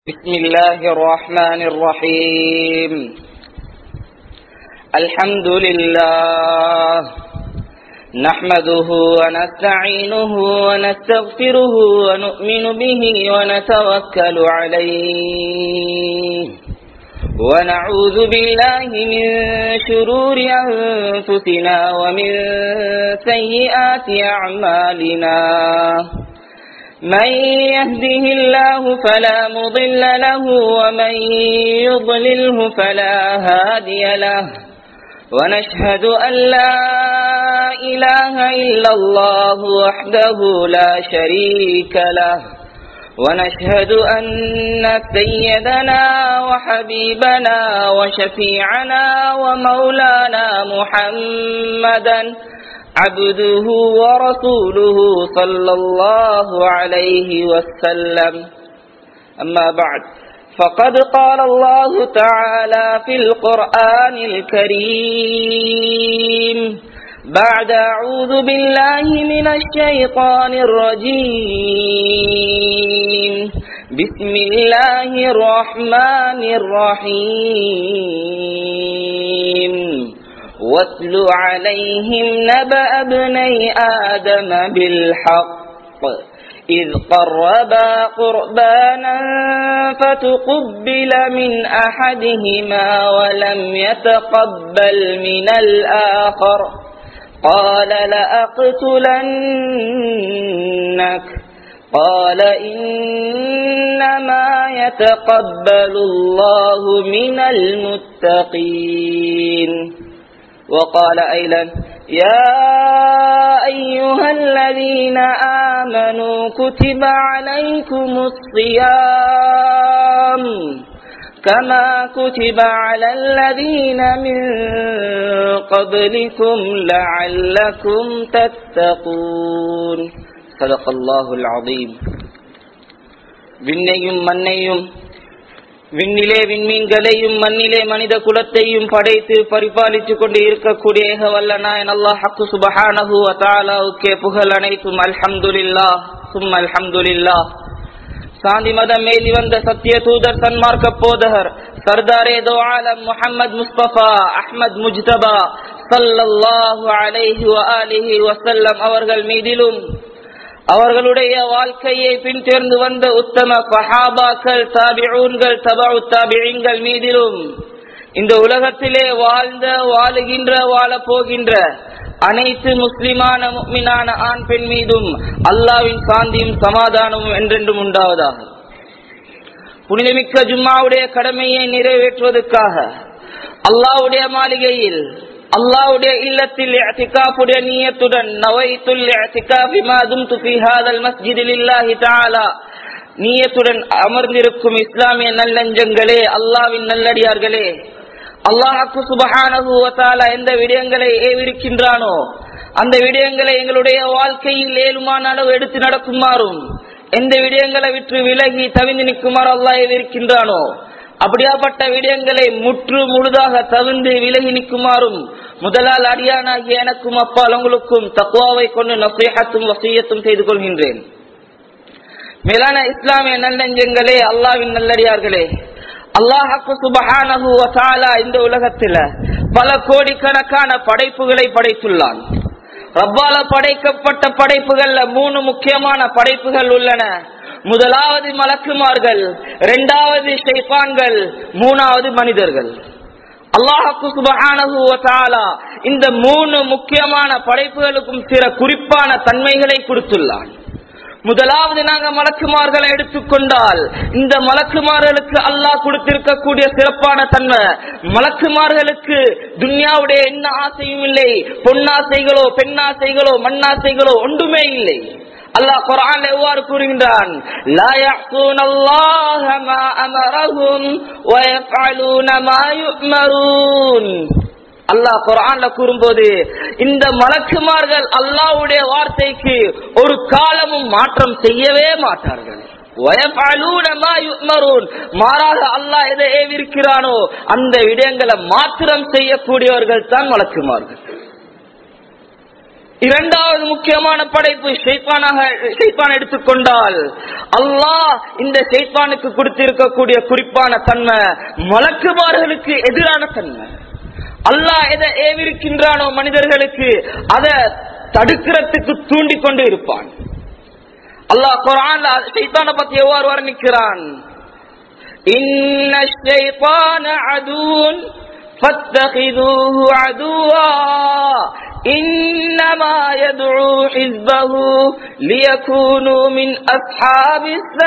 بسم الله الرحمن الرحيم الحمد لله نحمده ونستعينه ونستغفره ونؤمن به ونتوكل عليه ونعوذ بالله من شرور أنفسنا ومن سيئات أعمالنا من يهده الله فلا مضل له ومن يضلله فلا هادي له ونشهد أن لا إله إلا الله وحده لا شريك له ونشهد أن سيدنا وحبيبنا وشفيعنا ومولانا محمدا عبده ورسوله صلى الله عليه وسلم أما بعد فقد قال الله تعالى في القرآن الكريم بعد أعوذ بالله من الشيطان الرجيم بسم الله الرحمن الرحيم واتل عليهم نبأ ابني آدم بالحق إذ قربا قربانا فتقبل من أحدهما ولم يتقبل من الآخر قال لأقتلنك قال إنما يتقبل الله من المتقين وقال أيضا يا أيها الذين آمنوا كتب عليكم الصيام كما كتب على الذين من قبلكم لعلكم تتقون صدق الله العظيم விண்ணையும் மண்ணையும் விண்ணிலே விண்மீன்களையும் மண்ணிலே மனித குலத்தையும் படைத்து பரிபாலித்துக் கொண்டு இருக்கக்கூடிய ஏக வல்லனாயன் அல்லாஹ் ஹக்கு சுபஹானஹு அத்தாலாவுக்கே புகழ் அனைத்தும் அல்ஹம்துலில்லா சும் அல்ஹம்துலில்லா சாந்தி மதம் மேலி வந்த சத்திய தூதர் சன்மார்க்க போதகர் சர்தாரே தோ ஆலம் முஹம்மது முஸ்தபா அஹ்மத் முஜ்தபா சல்லல்லாஹு அலைஹி வ ஆலிஹி வசல்லம் அவர்கள் மீதிலும் அவர்களுடைய வாழ்க்கையை பின்தொடர்ந்து வந்த உத்தம பஹாபாக்கள் தாபிஊன்கள் தபு தாபிகள் மீதிலும் இந்த உலகத்திலே வாழ்ந்த வாழுகின்ற வாழ போகின்ற அனைத்து முஸ்லிமான முக்மினான ஆண் பெண் மீதும் அல்லாவின் சாந்தியும் சமாதானமும் என்றென்றும் உண்டாவதாக புனிதமிக்க ஜும்மாவுடைய கடமையை நிறைவேற்றுவதற்காக அல்லாவுடைய மாளிகையில் அல்லாவுடைய இல்லத்தில் இஅ்திகாஃபுடைய நியத்துடன் நவைத்துல் இஅ்திகாஃபி மா தும்து ஃபீ ஹாதல் மஸ்ஜித் லில்லாஹி தஆலா நியத்துடன் அமர்ந்திருக்கும் இஸ்லாமிய நல்லஞ்சங்களே அல்லாவின் நல்லடியார்களே அல்லாஹ்க்கு சுப்ஹானஹு வ தஆலா எந்த விடயங்களை ஏவிருக்கின்றானோ அந்த விடயங்களை எங்களுடைய வாழ்க்கையில் ஏழுமான அளவு எடுத்து நடக்குமாறும் எந்த விடயங்களை விட்டு விலகி தவிந்து நிற்குமாறு அல்லாஹ் ஏவிருக்கின்றானோ அப்படியாப்பட்ட விடயங்களை முற்று முழுதாக தவிர்ந்து விலகி நிற்குமாறும் முதலால் அடியானாகிய எனக்கும் அப்பால் உங்களுக்கும் தக்குவாவை கொண்டு நசீகத்தும் வசியத்தும் செய்து கொள்கின்றேன் மேலான இஸ்லாமிய நல்லெஞ்சங்களே அல்லாவின் நல்லடியார்களே அல்லாஹாக்கு சுபஹானஹு வசாலா இந்த உலகத்துல பல கோடிக்கணக்கான படைப்புகளை படைத்துள்ளான் ரப்பால படைக்கப்பட்ட படைப்புகள்ல மூணு முக்கியமான படைப்புகள் உள்ளன முதலாவது மலக்குமார்கள் இரண்டாவது ஷைபான்கள் மூணாவது மனிதர்கள் அல்லாஹு சுபஹானஹு வதஆலா இந்த மூணு முக்கியமான படைப்புகளுக்கும் சில குறிப்பான தன்மைகளை கொடுத்துள்ளான் முதலாவது நாங்க மலக்குமார்களை எடுத்துக்கொண்டால் இந்த மலக்குமார்களுக்கு அல்லாஹ் கொடுத்திருக்கக்கூடிய சிறப்பான தன்மை மலக்குமார்களுக்கு துன்யாவுடைய என்ன ஆசையும் இல்லை பொன்னாசைகளோ பெண்ணாசைகளோ மண்ணாசைகளோ ஒன்றுமே இல்லை அல்லாஹ் குர்ஆன்ல எவ்வாறு கூறுகின்றான் லா يعصون الله ما امرهم ويفعلون ما يؤمرون அல்லாஹ் குர்ஆன்ல கூறும்போது இந்த மலக்குமார்கள் அல்லாஹ்வுடைய வார்த்தைக்கு ஒரு காலமும் மாற்றம் செய்யவே மாட்டார்கள் மாறாக அல்லாஹ் எதை ஏவிருக்கிறானோ அந்த விடயங்களை மாத்திரம் செய்யக்கூடியவர்கள் தான் மலக்குமார்கள் இரண்டாவது முக்கியமான படைப்பு ஷைத்தானாக ஷைத்தான் எடுத்துக்கொண்டால் அல்லாஹ் இந்த ஷைத்தானுக்கு கொடுத்திருக்கக்கூடிய குறிப்பான தன்மை மலக்குமார்களுக்கு எதிரான தன்மை அல்லாஹ் எதை ஏவிருக்கின்றானோ மனிதர்களுக்கு அதை தடுக்கிறதுக்கு தூண்டிக் கொண்டு இருப்பான் அல்லாஹ் குரான் ஷைத்தானை பத்தி எவ்வாறு வர்ணிக்கிறான் இன்ன ஷைத்தான அதுன் فاتخذوه عدوا إنما يدعو حزبه ليكونوا من أصحاب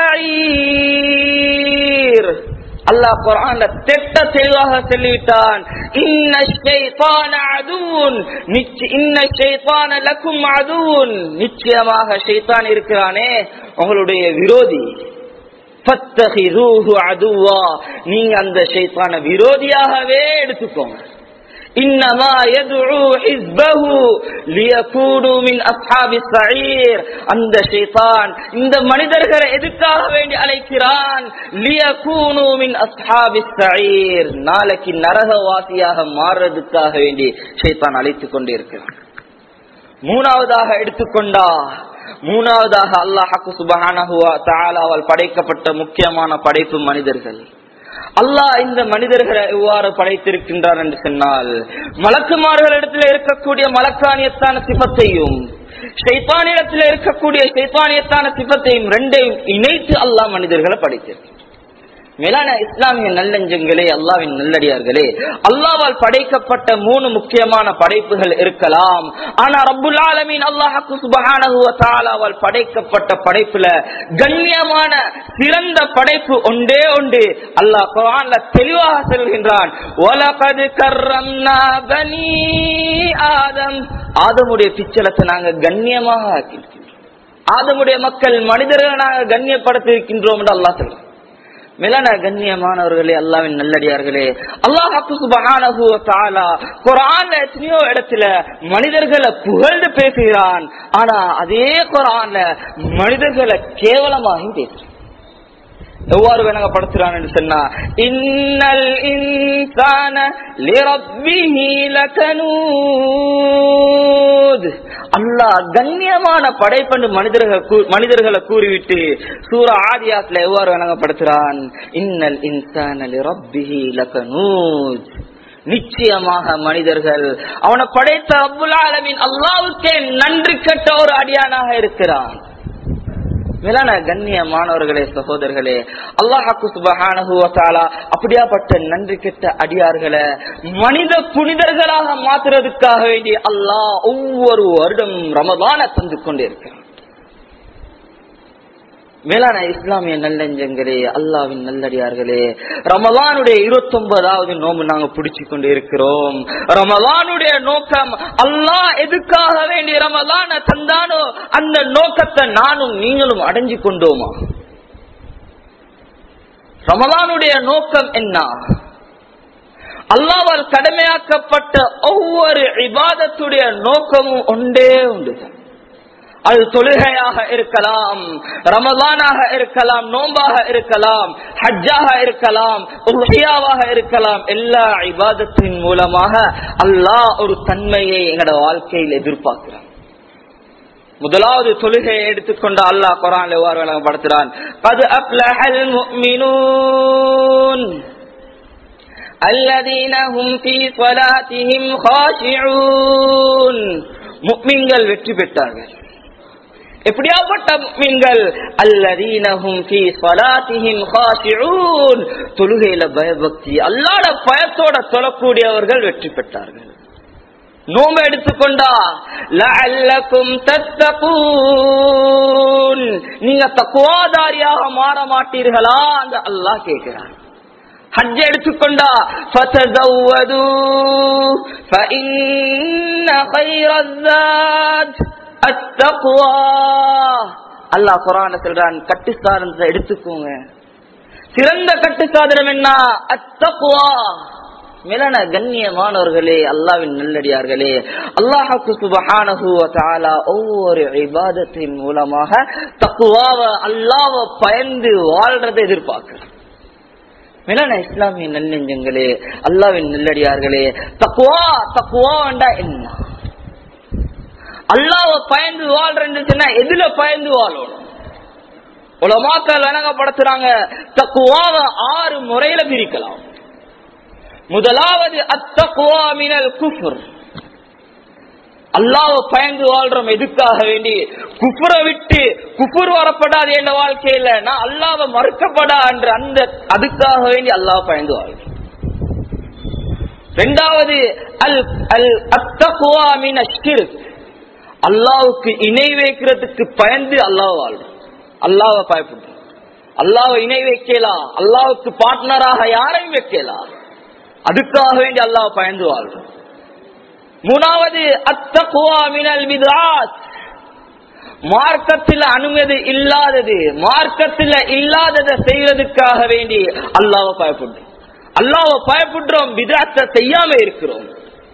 السعير அல்லாஹ் குர்ஆன்ல திட்ட தெளிவாக சொல்லிவிட்டான் இன்ன ஷைத்தான அதுவுன் இன்ன ஷைத்தான லக்கும் அதுவுன் நிச்சயமாக ஷைத்தான் இருக்கிறானே உங்களுடைய விரோதி அதுவா நீங்க அந்த ஷைத்தான விரோதியாகவே எடுத்துக்கோங்க இன்னமா يدعو حزبه ليكونوا من اصحاب السعير அந்த ஷைத்தான் இந்த மனிதர்களை எதுக்காக வேண்டி அழைக்கிறான் ليكونوا من اصحاب السعير நாளைக்கு நரகவாசியாக மாறுறதுக்காக வேண்டி ஷைத்தான் அழைத்துக் கொண்டே இருக்கிறான் மூணாவதாக எடுத்துக்கொண்டா மூணாவதாக அல்லாஹாக்கு சுபஹானஹுவா தாலாவால் படைக்கப்பட்ட முக்கியமான படைப்பு மனிதர்கள் அல்லாஹ் இந்த மனிதர்களை எவ்வாறு படைத்திருக்கின்றார் என்று சொன்னால் மலக்குமார்களிடத்தில் இருக்கக்கூடிய மலக்கானியத்தான சிபத்தையும் ஷைத்தானிடத்தில் இருக்கக்கூடிய ஷைத்தானியத்தான சிபத்தையும் ரெண்டையும் இணைத்து அல்லாஹ் மனிதர்களை படைத்திருக்கிறார் மேலான இஸ்லாமிய நல்லஞ்சங்களே அல்லாவின் நல்லடியார்களே அல்லாவால் படைக்கப்பட்ட மூணு முக்கியமான படைப்புகள் இருக்கலாம் ஆனா ரப்புல் ஆலமீன் அல்லாஹாக்கு சுபஹானஹுவ தாலாவால் படைக்கப்பட்ட படைப்புல கண்ணியமான சிறந்த படைப்பு ஒன்றே ஒன்று அல்லாஹ் குர்ஆன்ல தெளிவாக சொல்கின்றான் வலகது கர்ரம்னா பனி ஆதம் ஆதமுடைய பிச்சலத்தை நாங்க கண்ணியமாக ஆக்கியிருக்கிறோம் ஆதமுடைய மக்கள் மனிதர்களை நாங்க கண்ணியப்படுத்தியிருக்கின்றோம் என்று அல்லாஹ் சொல்றான் மிலன கண்ணியமானவர்களே அல்லாவின் நல்லடியார்களே அல்லாஹாக்கு சுபஹானஹு தஆலா குர்ஆன்ல எத்தனையோ இடத்துல மனிதர்களை புகழ்ந்து பேசுகிறான் ஆனா அதே குர்ஆன்ல மனிதர்களை கேவலமாகி பேசுறான் எவ்வாறு விளங்கப்படுத்துறான் என்று சொன்னா இன்னல் இன்சான லிரப்பிஹி லகனூத் அல்லாஹ் கண்ணியமான படைப்பண்டு மனிதர்கள் கூ- மனிதர்களை கூறிவிட்டு சூர ஆதியாத்துல எவ்வாறு விளங்கப்படுத்துறான் இன்னல் இன்சான லிரப்பிஹி லகனூத் நிச்சயமாக மனிதர்கள் அவனை படைத்த அப்புல் ஆலமின் அல்லாவுக்கே நன்றி கெட்ட ஒரு அடியானாக இருக்கிறான் மேலான கண்ணியமானவர்களே சகோதரர்களே அல்லாஹாக்கு சுபஹானஹு வ தஆலா அப்படியாப்பட்ட நன்றி கெட்ட அடியார்களை மனித புனிதர்களாக மாத்துறதுக்காக வேண்டி அல்லாஹ் ஒவ்வொரு வருடம் ரமதான தந்து கொண்டே இருக்கிறான் மேலான இஸ்லாமிய நல்லஞ்சங்களே அல்லாவின் நல்லடியார்களே ரமலானுடைய இருபத்தி ஒன்பதாவது நோம்பு நாங்க பிடிச்சு கொண்டு இருக்கிறோம் ரமலானுடைய நோக்கம் அல்லாஹ் எதுக்காக வேண்டி ரமலான தந்தானோ அந்த நோக்கத்தை நானும் நீங்களும் அடைஞ்சு கொண்டோமா ரமலானுடைய நோக்கம் என்ன அல்லாவால் கடமையாக்கப்பட்ட ஒவ்வொரு இபாதத்துடைய நோக்கமும் ஒன்றே உண்டுதான் அது தொழுகையாக இருக்கலாம் ரமலானாக இருக்கலாம் நோம்பாக இருக்கலாம் ஹஜ்ஜாக இருக்கலாம் உஹியாவாக இருக்கலாம் எல்லா இபாதத்தின் மூலமாக அல்லாஹ் ஒரு தன்மையை எங்களோட வாழ்க்கையில் எதிர்பார்க்கிறான் முதலாவது தொழுகையை எடுத்துக்கொண்ட அல்லாஹ் குரான் எவ்வாறு விளங்கப்படுத்துறான் அது அப்லஹல் முஃமினூன் الذين هم في صلاتهم خاشعون முஃமின்கள் வெற்றி பெற்றார்கள் எப்படியாப்பட்ட முஃமின்கள் அல்லதீனஹும் ஃபீ ஸலாத்திஹிம் காஷிஊன் தொழுகையில பயபக்தி அல்லாஹ்ட பயத்தோட தொழக்கூடியவர்கள் வெற்றி பெற்றார்கள் நோம்பு எடுத்துக்கொண்டா லஅல்லக்கும் தத்தகூன் நீங்க தக்குவாதாரியாக மாற மாட்டீர்களா அந்த அல்லாஹ் கேட்கிறார் ஹஜ் எடுத்துக்கொண்டா ஃபதஸவ்வது ஃபஇன்ன கைரஸ்ஸாத் அத்தக்வா அல்லாஹ் குர்ஆன்ல சொல்றான் கட்டு சாதனத்தை எடுத்துக்கோங்க சிறந்த கட்டு சாதனம் என்ன அத்தக்வா மேலான கண்ணியமானவர்களே அல்லாவின் நல்லடியார்களே அல்லாஹுக்கு சுபஹானஹு வ தஆலா ஒவ்வொரு இபாதத்தின் மூலமாக தக்குவாவை அல்லாஹ்வை பயந்து வாழ்றதை எதிர்பார்க்கிறார் மேலான இஸ்லாமிய நல்லெஞ்சங்களே அல்லாவின் நல்லடியார்களே தக்குவா தக்குவா வேண்டா என்ன அல்லாவ பயந்து வாழ்றேன்னு சொன்னா எதுல பயந்து வாழணும் உலமாக்கள் வழங்கப்படுத்துறாங்க தக்குவாவ ஆறு முறையில பிரிக்கலாம் முதலாவது அத்தக்குவா மினல் குஃபுர் அல்லாவ பயந்து வாழ்றோம் எதுக்காக வேண்டி குஃபுர விட்டு குஃபுர் வரப்படாது என்ற வாழ்க்கையில நான் அல்லாவ மறுக்கப்படா என்ற அந்த அதுக்காக வேண்டி அல்லாஹ் பயந்து வாழ்றோம் ரெண்டாவது அல் அல் அத்தகுவா மின் அஷ்கிருக் அல்லாவுக்கு இணை வைக்கிறதுக்கு பயந்து அல்லாஹ் வாழ்றோம் அல்லாவை பயப்படுறோம் அல்லாவை இணை வைக்கலாம் அல்லாவுக்கு பார்ட்னராக யாரையும் வைக்கலாம் அதுக்காக வேண்டி அல்லாஹ் பயந்து வாழ்றோம் மூணாவது அத்தகுவா மினல் விதாத் மார்க்கத்தில் அனுமதி இல்லாதது மார்க்கத்தில் இல்லாததை செய்யறதுக்காக வேண்டி அல்லாவை பயப்படுறோம் அல்லாவை பயப்படுறோம் விதாத்தை செய்யாம இருக்கிறோம்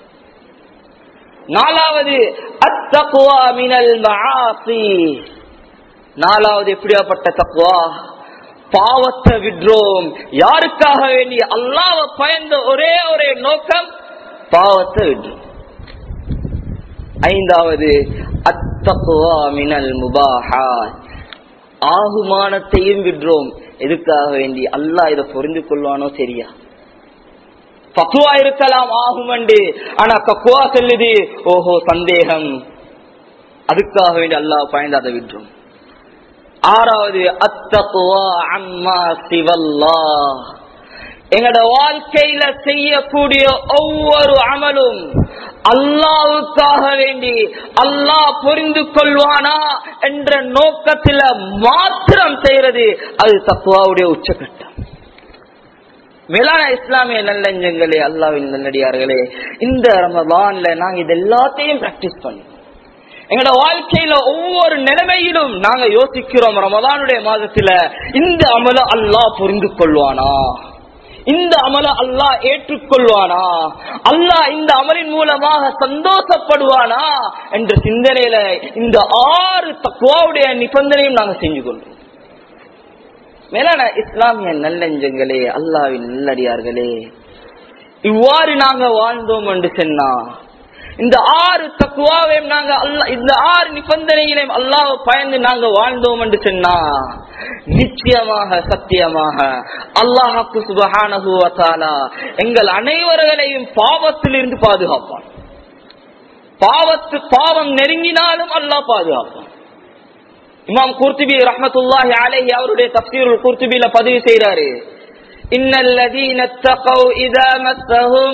நாலாவது அத்தகுவா மினல் மஆசி நாலாவது எப்படியாப்பட்ட தக்குவா பாவத்தை விடுறோம் யாருக்காக வேண்டி அல்லாவை பயந்த ஒரே ஒரே நோக்கம் பாவத்தை விடுறோம் ஐந்தாவது அத்தகுவா மினல் முபாஹாத் ஆகுமானத்தையும் விடுறோம் எதுக்காக வேண்டி அல்லாஹ் இதை புரிந்து கொள்வானோ சரியா பக்குவா இருக்கலாம் ஆகும் ஆனா பக்குவா செல்லுது ஓஹோ சந்தேகம் அதுக்காக வேண்டி அல்லாஹ் பயந்து அதை விட்டுரும் ஆறாவது அத்தகுவா அம்மா சிவல்லா எங்கட வாழ்க்கையில செய்யக்கூடிய ஒவ்வொரு அமலும் அல்லாவுக்காக வேண்டி அல்லாஹ் புரிந்து கொள்வானா என்ற நோக்கத்துல மாத்திரம் செய்யறது அது தக்குவாவுடைய உச்சகட்டம் மேலான இஸ்லாமிய நல்லஞ்சங்களே அல்லாவின் நல்லடியார்களே இந்த ரமபான்ல நாங்க இது எல்லாத்தையும் பிராக்டிஸ் பண்ணோம் எங்களோட வாழ்க்கையில ஒவ்வொரு நிலைமையிலும் நாங்க யோசிக்கிறோம் ரமதானுடைய மாதத்துல இந்த அமல அல்லாஹ் புரிந்து கொள்வானா இந்த அமல அல்லாஹ் ஏற்றுக்கொள்வானா அல்லாஹ் இந்த அமலின் மூலமாக சந்தோஷப்படுவானா என்ற சிந்தனையில இந்த ஆறு தக்குவாவுடைய நிபந்தனையும் நாங்க செஞ்சு கொள்றோம் மேலான இஸ்லாமிய நல்லெஞ்சங்களே அல்லாவின் நல்லடியார்களே இவ்வாறு நாங்க வாழ்ந்தோம் என்று சொன்னா இந்த ஆறு தக்குவாவையும் நாங்க அல்லா இந்த ஆறு நிபந்தனைகளையும் அல்லாஹ் பயந்து நாங்க வாழ்ந்தோம் என்று சொன்னா நிச்சயமாக சத்தியமாக அல்லாஹாக்கு சுபஹானகுவத்தாலா எங்கள் அனைவர்களையும் பாவத்திலிருந்து பாதுகாப்பான் பாவத்து பாவம் நெருங்கினாலும் அல்லாஹ் பாதுகாப்பான் இமாம் குர்துபி ரஹமத்துல்லாஹி அலைஹி அவருடைய தப்சீருல் குர்துபில பதிவு செய்றாரு இன்னல்லதீன தகவ் இதா மஸ்ஸஹும்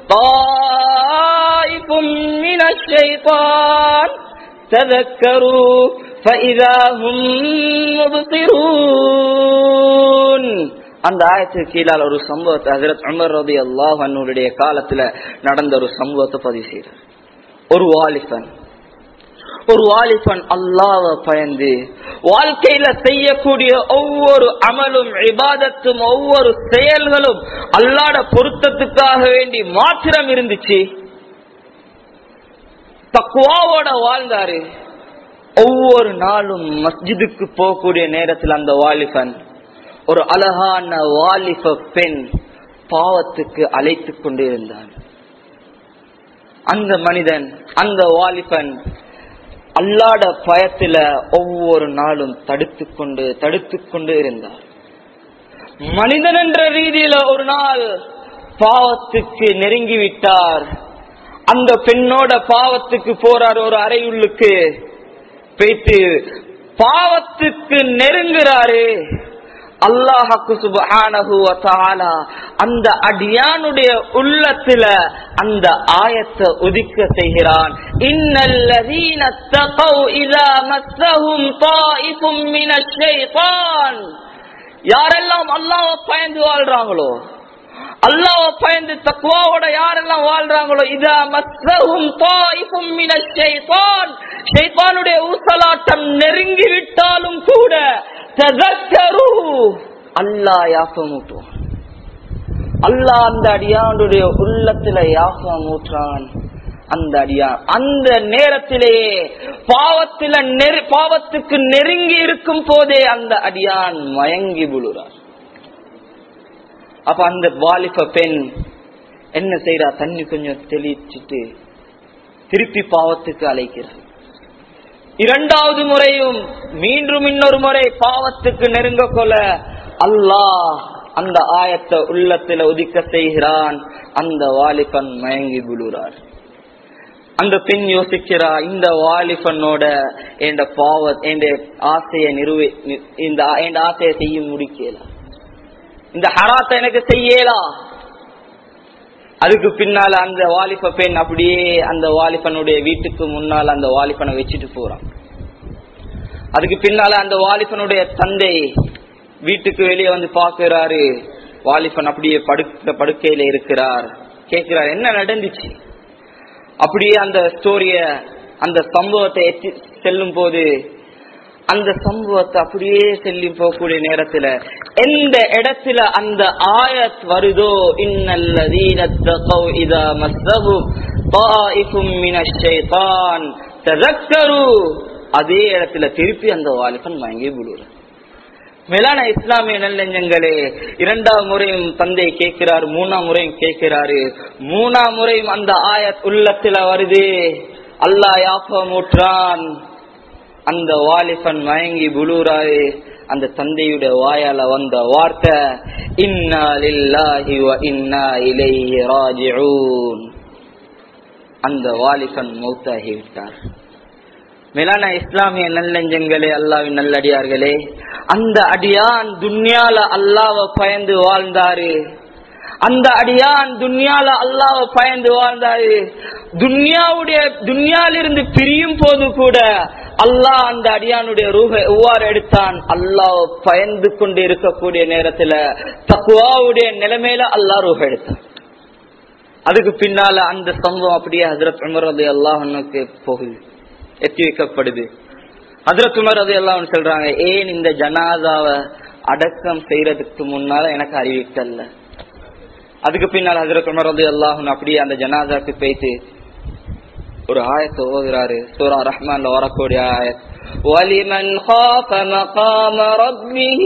طائف من الشيطان تذكروا فإذا هم مبصرون அந்த ஆயத்துக்கு கீழால் ஒரு சம்பவத்தை ஹசரத் அமர் ரதி அல்லாஹ் அன்னுடைய காலத்துல நடந்த ஒரு சம்பவத்தை பதிவு செய்யறார் ஒரு வாலிபன் ஒரு வாலிபன் அல்லாவ பயந்து வாழ்க்கையில செய்யக்கூடிய ஒவ்வொரு அமலும் இபாதத்தும் ஒவ்வொரு செயல்களும் அல்லாட பொருத்தத்துக்காக வேண்டி மாத்திரம் இருந்துச்சு தக்குவாவோட வாழ்ந்தாரு ஒவ்வொரு நாளும் மஸ்ஜிதுக்கு போகக்கூடிய நேரத்தில் அந்த வாலிபன் ஒரு அழகான வாலிப பெண் பாவத்துக்கு அழைத்து கொண்டு இருந்தான் அந்த மனிதன் அந்த வாலிபன் அல்லாட பயத்துல ஒவ்வொரு நாளும் தடுத்து கொண்டு தடுத்து கொண்டு இருந்தார் மனிதன் என்ற ரீதியில ஒரு நாள் பாவத்துக்கு நெருங்கி விட்டார் அந்த பெண்ணோட பாவத்துக்கு போறார் ஒரு அறையுள்ளுக்கு போயிட்டு பாவத்துக்கு நெருங்குறாரு அல்லாஹாக்கு சுபஹானஹு வதஆலா அந்த அடியானுடைய உள்ளத்துல அந்த ஆயத்தை உதிக்க செய்கிறான் இன்னல்லதீன தகவ் இதா மஸ்ஸஹும் தாயிஃபும் மினஷ் ஷைத்தான் யாரெல்லாம் அல்லாஹ்வை பயந்து வாழ்றாங்களோ அல்லாஹ்வ பயந்து தக்வாவோட யாரெல்லாம் வாழ்றாங்களோ இதா மஸ்ஸஹும் தாயிஃபும் மினஷ் ஷைத்தான் ஷைத்தானுடைய ஊசலாட்டம் நெருங்கி விட்டாலும் கூட ததக்கரு அல்லாஹ் யாசமூட்டுவான் அல்லாஹ் அந்த அடியானுடைய உள்ளத்துல யாசமூற்றான் அந்த அடியான் அந்த நேரத்திலேயே பாவத்தில நெரு பாவத்துக்கு நெருங்கி இருக்கும் போதே அந்த அடியான் மயங்கி விழுறார் அப்ப அந்த வாலிப பெண் என்ன செய்யறா தண்ணி கொஞ்சம் தெளிச்சிட்டு திருப்பி பாவத்துக்கு அழைக்கிறார் இரண்டாவது முறையும் மீண்டும் இன்னொரு முறை பாவத்துக்கு நெருங்க கொள்ள அல்லாஹ் அந்த ஆயத்தை உள்ளத்துல உதிக்க செய்கிறான் அந்த வாலிபன் மயங்கி விழுறார் அந்த பெண் யோசிக்கிறா இந்த வாலிபனோட என் பாவ என் ஆசையை நிறுவி இந்த என் ஆசையை செய்ய முடிக்கல இந்த ஹராத்தை எனக்கு செய்யலாம் அதுக்கு பின்னால அந்த வாலிப பெண் அப்படியே அந்த வாலிபனுடைய வீட்டுக்கு முன்னால் அந்த வாலிபனை வச்சுட்டு போறான் அதுக்கு பின்னால அந்த வாலிபனுடைய தந்தை வீட்டுக்கு வெளியே வந்து பாக்குறாரு வாலிபன் அப்படியே படுக்க படுக்கையில இருக்கிறார் கேட்கிறார் என்ன நடந்துச்சு அப்படியே அந்த ஸ்டோரிய அந்த சம்பவத்தை எத்தி செல்லும் போது அந்த சம்பவத்தை அப்படியே செல்லி போகக்கூடிய நேரத்துல எந்த இடத்துல அந்த ஆயத் வருதோ இன்னல்லதீன தகவ் இதா மஸ்ஸஹும் தாயிஃபும் மினஷ் ஷைத்தான் ததக்கரு அதே இடத்துல திருப்பி அந்த வாலிபன் மயங்கி விழுறார் மேலான இஸ்லாமிய நல்லெஞ்சங்களே இரண்டாம் முறையும் தந்தை கேட்கிறார் மூணாம் முறையும் கேட்கிறாரு மூணாம் முறையும் அந்த ஆயத் உள்ளத்துல வருது அல்லாஹ் யாப்பமூற்றான் அந்த வாலிபன் மயங்கி புலூராரு அந்த தந்தையுடைய வாயால வந்த வார்த்தை இன்னா லில்லாஹி வ இன்னா இலைஹி ராஜிஊன் அந்த வாலிபன் மௌத்தாகி விட்டார் மேலான இஸ்லாமிய நல்லெஞ்சங்களே அல்லாவின் நல்லடியார்களே அந்த அடியான் துன்யால அல்லாவ பயந்து வாழ்ந்தாரு அந்த அடியான் துன்யால அல்லாவ பயந்து வாழ்ந்தாரு துன்யாவுடைய துன்யாலிருந்து பிரியும் போது கூட அல்லாஹ் அந்த அடியானுடைய ரூஹ எவ்வாறு எடுத்தான் அல்லாஹ் பயந்து கொண்டு இருக்கக்கூடிய நேரத்துல தக்குவாவுடைய நிலைமையில அல்லாஹ் ரூஹ எடுத்தான் அதுக்கு பின்னால அந்த சம்பவம் அப்படியே ஹசரத் உமர் அலி அல்லாஹனுக்கு போகுது எத்தி வைக்கப்படுது ஹசரத் உமர் அலி அல்லாஹ் சொல்றாங்க ஏன் இந்த ஜனாதாவை அடக்கம் செய்யறதுக்கு முன்னால எனக்கு அறிவிக்கல அதுக்கு பின்னால் ஹசரத் உமர் அலி அல்லாஹன் அப்படியே அந்த ஜனாதாக்கு போயிட்டு ஒரு ஆயத்தை ஓதுறாரு சூரா ரஹ்மான்ல வரக்கூடிய ஆயத் وَلِمَنْ خَافَ مَقَامَ رَبِّهِ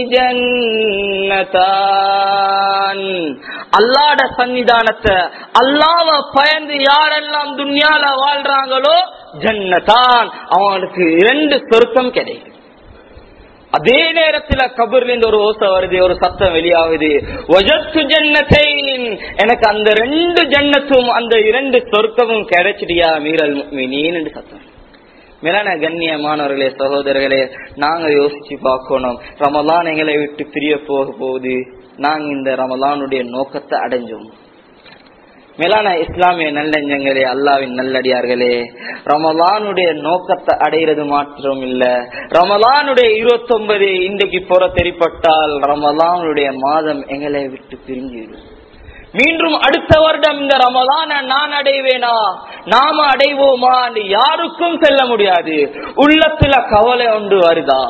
جَنَّتَانِ அல்லாட சன்னிதானத்தை அல்லாவ பயந்து யாரெல்லாம் துன்யால வாழ்றாங்களோ ஜன்னதான் அவங்களுக்கு இரண்டு சொர்க்கம் கிடைக்கும் அதே நேரத்துல கபர்ல இருந்து ஒரு ஓசை வருது ஒரு சத்தம் வெளியாகுது ஒஜத்து ஜன்னத்தைன் எனக்கு அந்த ரெண்டு ஜன்னத்தும் அந்த இரண்டு சொர்க்கமும் கிடைச்சிட்டியா மீறல் மீன் என்று சத்தம் மேலான கண்ணியமானவர்களே சகோதரர்களே நாங்க யோசிச்சு பார்க்கணும் ரமலான் எங்களை விட்டு பிரிய போக போகுது நாங்க இந்த ரமலானுடைய நோக்கத்தை அடைஞ்சோம் மேலான இஸ்லாமிய நல்லெஞ்சங்களே அல்லாவின் நல்லடியார்களே ரமலானுடைய நோக்கத்தை அடைகிறது மாற்றம் இல்ல ரமலானுடைய இருபத்தி ஒன்பது இன்றைக்கு புற தெரிப்பட்டால் ரமலானுடைய மாதம் எங்களை விட்டு பிரிஞ்சிடும் மீண்டும் அடுத்த வருடம் இந்த ரமலான நான் அடைவேனா நாம அடைவோமா யாருக்கும் செல்ல முடியாது உள்ளத்துல கவலை ஒன்று வருதா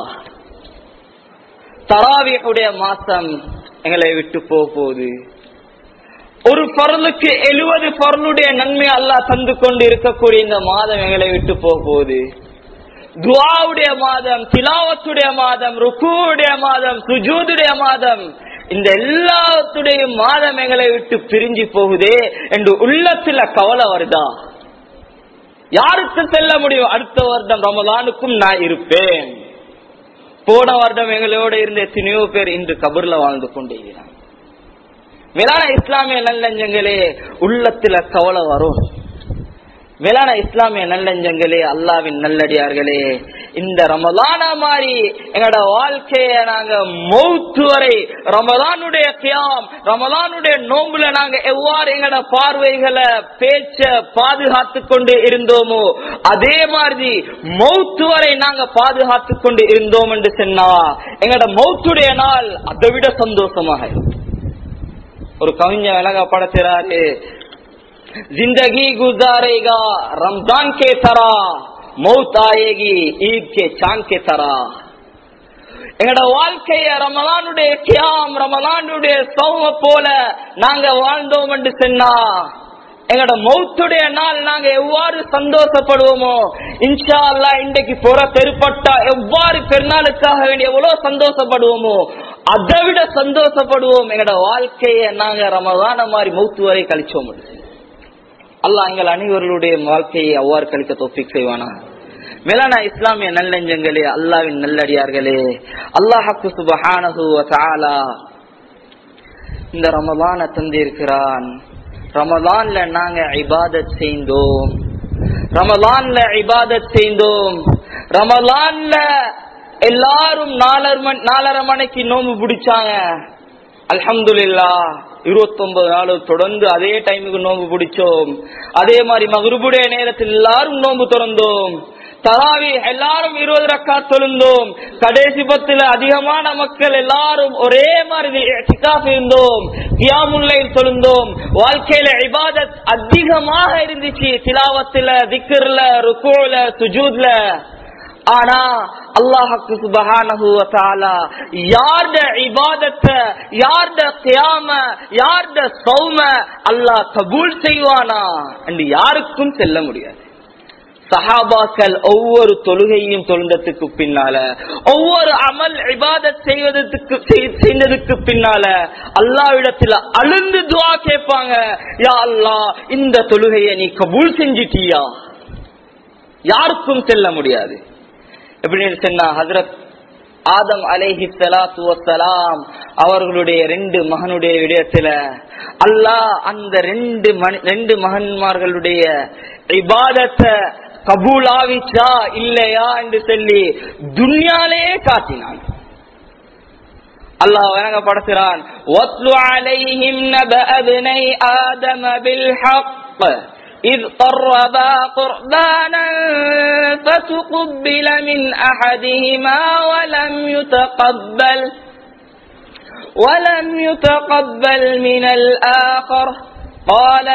தராவியுடைய மாசம் எங்களை விட்டு போக போகுது ஒரு பொருளுக்கு எழுபது பொருளுடைய நன்மை அல்லாஹ் தந்து கொண்டு இருக்கக்கூடிய இந்த மாதம் எங்களை விட்டு போக போகுது துவாவுடைய மாதம் திலாவத்துடைய மாதம் ருக்குவுடைய மாதம் சுஜூதுடைய மாதம் இந்த எல்லாத்துடைய மாதம் எங்களை விட்டு பிரிஞ்சு போகுதே என்று உள்ளத்துல கவலை வருதா யாருக்கு செல்ல முடியும் அடுத்த வருடம் ரமலானுக்கும் நான் இருப்பேன் போன வருடம் எங்களோட இருந்த எத்தனையோ பேர் இன்று கபூர்ல வாழ்ந்து கொண்டிருக்கிறான் மேலான இஸ்லாமிய நல்லஞ்சங்களே உள்ளத்துல கவலை வரும் மேலான இஸ்லாமிய நல்லஞ்சங்களே அல்லாவின் நல்லடியார்களே இந்த ரமலானா மாதிரி எங்களோட வாழ்க்கைய நாங்க மௌத்து வரை ரமலானுடைய கியாம் ரமலானுடைய நோம்புல நாங்க எவ்வாறு எங்களோட பார்வைகளை பேச்ச பாதுகாத்து கொண்டு இருந்தோமோ அதே மாதிரி மௌத்து வரை நாங்க பாதுகாத்து கொண்டு இருந்தோம் என்று சொன்னா எங்களோட மௌத்துடைய நாள் அதை விட சந்தோஷமாக இருக்கும் ஒரு கவிஞர் அழகா படத்துறாரு जिंदगी गुजारेगा रमजान के तरह मौत आएगी ईद के चांद के तरह எங்கட வாழ்க்கைய ரமலானுடைய கியாம் ரமலானுடைய சௌம போல நாங்க வாழ்ந்தோம் என்று சொன்னா எங்கட மௌத்துடைய நாள் நாங்க எவ்வாறு சந்தோஷப்படுவோமோ இன்ஷா அல்லா இன்றைக்கு புற பெருப்பட்டா எவ்வாறு பெருநாளுக்காக வேண்டிய எவ்வளவு சந்தோஷப்படுவோமோ அதை விட சந்தோஷப்படுவோம் எங்கட வாழ்க்கைய நாங்க ரமலான மாதிரி மௌத்து வரை கழிச்சோம் அல்லாஹ் எங்கள் அனைவர்களுடைய வாழ்க்கையை அவ்வாறு கழிக்க தொப்பிக் செய்வானா மேலான இஸ்லாமிய நல்லெஞ்சங்களே அல்லாவின் நல்லடியார்களே அல்லாஹக்கு சுபஹானஹு வ தஆலா இந்த ரமலான தந்திருக்கிறான் ரமலான்ல நாங்க இபாதத் செய்தோம் ரமலான்ல இபாதத் செய்தோம் ரமலான்ல எல்லாரும் நாலரை மணி நாலரை மணிக்கு நோம்பு பிடிச்சாங்க அல்ஹம்துலில்லா இருபத்தி ஒன்பது நாள் தொடர்ந்து அதே டைமுக்கு நோம்பு பிடிச்சோம் அதே மாதிரி மகுருபுடைய நேரத்தில் எல்லாரும் நோம்பு திறந்தோம் தராவி எல்லாரும் இருபது ரக்கா தொழுந்தோம் கடைசி பத்துல அதிகமான மக்கள் எல்லாரும் ஒரே மாதிரி இஹ்திகாஃப் இருந்தோம் கியாமுல்லை தொழுந்தோம் வாழ்க்கையில இபாதத் அதிகமாக இருந்துச்சு திலாவத்துல திக்ர்ல ருக்குல சுஜூத்ல ஆனா அல்லாஹுக்கு சுபஹானஹு வ தஆலா யார்ட இபாதத்த யார்ட கியாம யார்ட சௌம அல்லாஹ் கபூல் செய்வானா என்று யாருக்கும் செல்ல முடியாது சஹாபாக்கள் ஒவ்வொரு தொழுகையும் தொழுந்ததுக்கு பின்னால ஒவ்வொரு அமல் இபாதத் செய்வதற்கு செய்- செய்ததுக்கு பின்னால அல்லாவிடத்துல அழுந்து துவா கேட்பாங்க யா அல்லாஹ் இந்த தொழுகையை நீ கபூல் செஞ்சிட்டியா யாருக்கும் செல்ல முடியாது எப்படின்னு சொன்னா ஹசரத் ஆதம் அலைஹி ஸலாத்து வஸ்ஸலாம் அவர்களுடைய ரெண்டு மகனுடைய விடயத்துல அல்லாஹ் அந்த ரெண்டு மனி ரெண்டு மகன்மார்களுடைய இபாதத்தை கபூலாவிச்சா இல்லையா என்று சொல்லி துன்யாலே காட்டினான் அல்லாஹ் வழங்கப்படுத்துகிறான் وَاتْلُ عَلَيْهِمْ نَبَأَ ابْنَيْ آدَمَ بِالْحَقِّ إِذْ قَرَّبَا قُرْبَانًا فَتُقُبِّلَ مِنْ أَحَدِهِمَا وَلَمْ يُتَقَبَّلْ ولم يتقبل من الآخر قال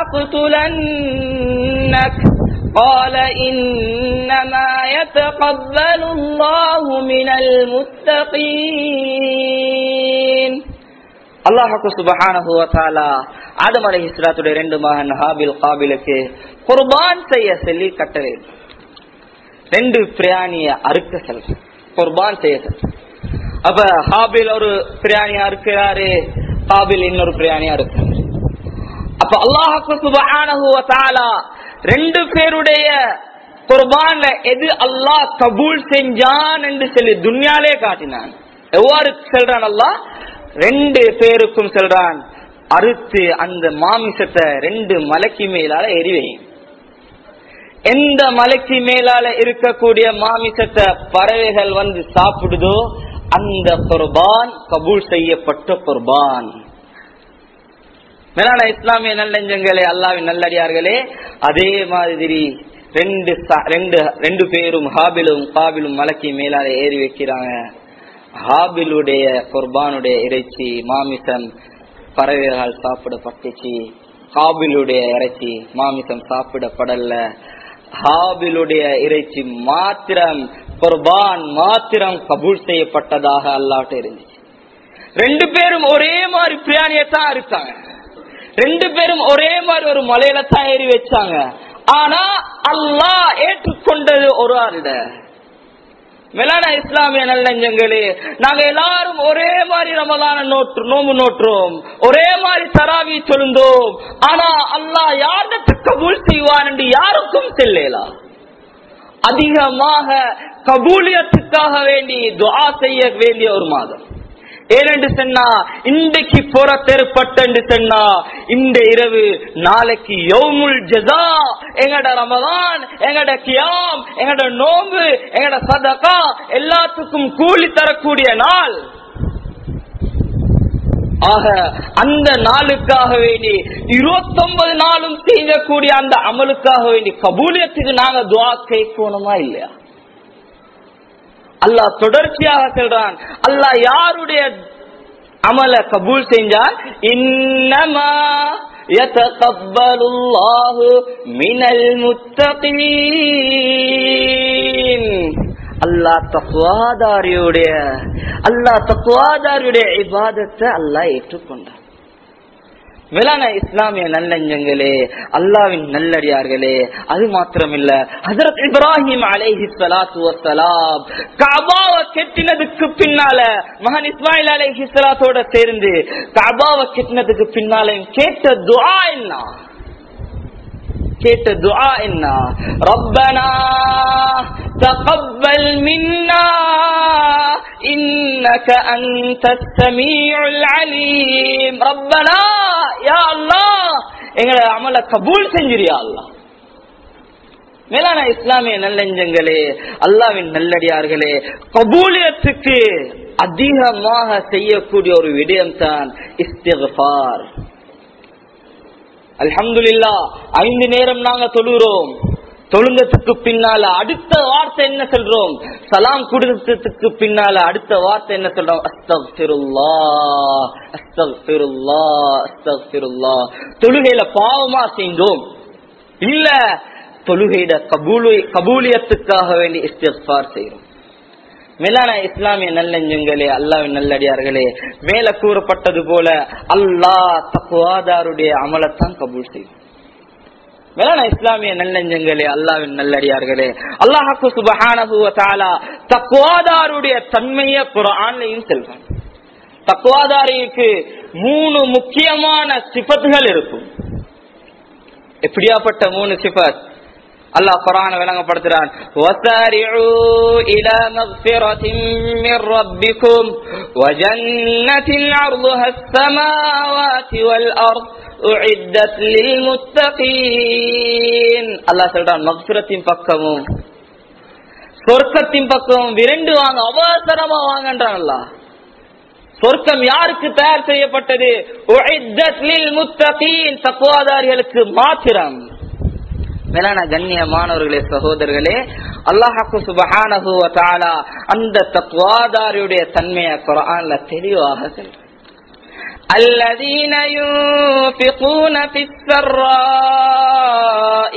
لأقتلنك قال إنما يتقبل الله من المتقين அல்லாஹு சுபஹானஹு வ தஆலா ஆதம் அலைஹிஸ்ஸலாத்துடைய ரெண்டு மகன் ஹாபில் காபிலுக்கு குர்பான் செய்ய சொல்லி கட்டளை ரெண்டு பிராணிய அறுக்க செல் குர்பான் செய்ய செல் அப்ப ஹாபில் ஒரு பிராணியா இருக்கிறாரு காபில் இன்னொரு பிராணியா இருக்கிறாரு அப்ப அல்லாஹு சுபஹானஹு வ தஆலா ரெண்டு பேருடைய குர்பான்ல எது அல்லாஹ் கபூல் செஞ்சான் என்று சொல்லி துன்யாலே காட்டினான் எவ்வாறு செல்றான் அல்லாஹ் ரெண்டு பேருக்கும் செல்றான் அறுத்து அந்த மாமிசத்தை ரெண்டு மலைக்கு மேலால எரிவையும் எந்த மலைக்கு மேலால இருக்கக்கூடிய மாமிசத்தை பறவைகள் வந்து சாப்பிடுதோ அந்த குர்பான் கபூல் செய்யப்பட்ட குர்பான் மேலான இஸ்லாமிய நல்லெஞ்சங்களே அல்லாவின் நல்லடியார்களே அதே மாதிரி ரெண்டு ச- ரெண்டு ரெண்டு பேரும் ஹாபிலும் காபிலும் மலைக்கு மேலால ஏறி வைக்கிறாங்க ஹாபிலுடைய குர்பானுடைய இறைச்சி மாமிசம் பறவைகள் சாப்பிடப்பட்டுச்சு காபிலுடைய இறைச்சி மாமிசம் சாப்பிடப்படல ஹாபிலுடைய இறைச்சி மாத்திரம் குர்பான் மாத்திரம் கபூல் செய்யப்பட்டதாக அல்லாட்ட இருந்துச்சு ரெண்டு பேரும் ஒரே மாதிரி பிராணியத்தான் இருக்காங்க ரெண்டு பேரும் ஒரே மாதிரி ஒரு மலையில தான் ஏறி வச்சாங்க ஆனா அல்லாஹ் ஏற்றுக்கொண்டது ஒரு ஆளுட மேலான இஸ்லாமிய நல்லஞ்சங்களே நாங்க எல்லாரும் ஒரே மாதிரி ரமலான நோற்று நோம்பு நோற்றுறோம் ஒரே மாதிரி தராவி சொல்லுந்தோம் ஆனா அல்லாஹ் யாருக்கு கபூல் செய்வான் என்று யாருக்கும் செல்லலாம் அதிகமாக கபூலியத்துக்காக வேண்டி துஆ செய்ய வேண்டிய ஒரு மாதம் ஏனென்று சொன்னா இன்றைக்கு புறத்தேற்பட்டு சொன்னா இந்த இரவு நாளைக்கு யௌமுல் ஜஸா எங்கட ரமதான் எங்கட கியாம் எங்கட நோம்பு எங்கட சதகா எல்லாத்துக்கும் கூலி தரக்கூடிய நாள் ஆக அந்த நாளுக்காக வேண்டி இருபத்தொன்பது நாளும் செய்யக்கூடிய அந்த அமலுக்காக வேண்டி கபூலியத்துக்கு நாங்க துவா கேட்கணுமா இல்லையா அல்லாஹ் தொடர்ச்சியாக சொல்றான் அல்லாஹ் யாருடைய அமல கபூல் செஞ்சால் இன்னமா يتقبل الله من المتقين அல்லாஹ் தக்வாதாரியுடைய அல்லாஹ் தக்வாதாரியுடைய இபாதத்தை அல்லாஹ் ஏற்றுக்கொண்டார் மேலான இஸ்லாமிய நல்லஞ்சங்களே அல்லாவின் நல்லடியார்களே அது மாத்திரமில்ல ஹசரத் இப்ராஹிம் அலைஹி ஸலாத்து வஸ்ஸலாம் கஅபாவை கெட்டினதுக்கு பின்னால மகன் இஸ்மாயில் அலைஹி ஸலாத்தோட சேர்ந்து கஅபாவை கெட்டினதுக்கு பின்னால கேட்ட துஆ என்ன கேட்ட துஆ என்ன ரப்பனா தகப்பல் மின்னா இன்னக அன்தஸ் ஸமீஉல் அலீம் ரப்பனா யா அல்லாஹ் எங்களை அமல கபூல் செஞ்சிரியா அல்லாஹ் மேலான இஸ்லாமிய நல்லெஞ்சங்களே அல்லாவின் நல்லடியார்களே கபூலியத்துக்கு அதிகமாக செய்யக்கூடிய ஒரு விடயம் தான் இஸ்திஃபார் அல்ஹம்துலில்லா ஐந்து நேரம் நாங்க தொழுகிறோம் தொழுங்கத்துக்கு பின்னால அடுத்த வார்த்தை என்ன சொல்றோம் சலாம் குடும்பத்துக்கு பின்னால அடுத்த வார்த்தை என்ன சொல்றோம் அஸ்தக்ஃபிருல்லா அஸ்தக்ஃபிருல்லா அஸ்தக்ஃபிருல்லா தொழுகையில பாவமா செய்தோம் இல்ல தொழுகையிட கபூலு கபூலியத்துக்காக வேண்டி இஸ்திஃபார் செய்யறோம் மேலான இஸ்லாமிய நல்லெஞ்சங்களே அல்லாவின் நல்லடியார்களே மேல கூறப்பட்டது போல அல்லாஹ் தக்குவாதாருடைய அமலத்தான் கபூல் செய்யும் மேலான இஸ்லாமிய நல்லெஞ்சங்களே அல்லாவின் நல்லடியார்களே அல்லாஹாக்கு சுபஹானஹு தாலா தக்குவாதாருடைய தன்மைய குரான்லையும் செல்வான் தக்குவாதாரிக்கு மூணு முக்கியமான சிபத்துகள் இருக்கும் எப்படியாப்பட்ட மூணு சிபத் அல்லாஹ் குரான விளங்கப்படுத்துறான் وَسَارِعُوا إِلَى مَغْفِرَةٍ مِّن رَّبِّكُمْ وَجَنَّةٍ عَرْضُهَا السَّمَاوَاتِ وَالْأَرْضُ أُعِدَّتْ لِلْمُتَّقِينَ அல்லாஹ் சொல்றான் மக்ஃபிரத்தின் பக்கமும் சொர்க்கத்தின் பக்கமும் விரண்டு வாங்க அவசரமா வாங்கன்றான் அல்லாஹ் சொர்க்கம் யாருக்கு தயார் செய்யப்பட்டது உஇத்தத் லில்முத்தகீன் தக்வாதாரிகளுக்கு மாத்திரம் மேலான கண்ணியமானவர்களே சகோதரர்களே அல்லாஹாக்கு சுபஹானஹு வ தஆலா அந்த தக்வாதாரியுடைய தன்மையை குர்ஆன்ல தெளிவாக சொல்றார் الذين ينفقون في السراء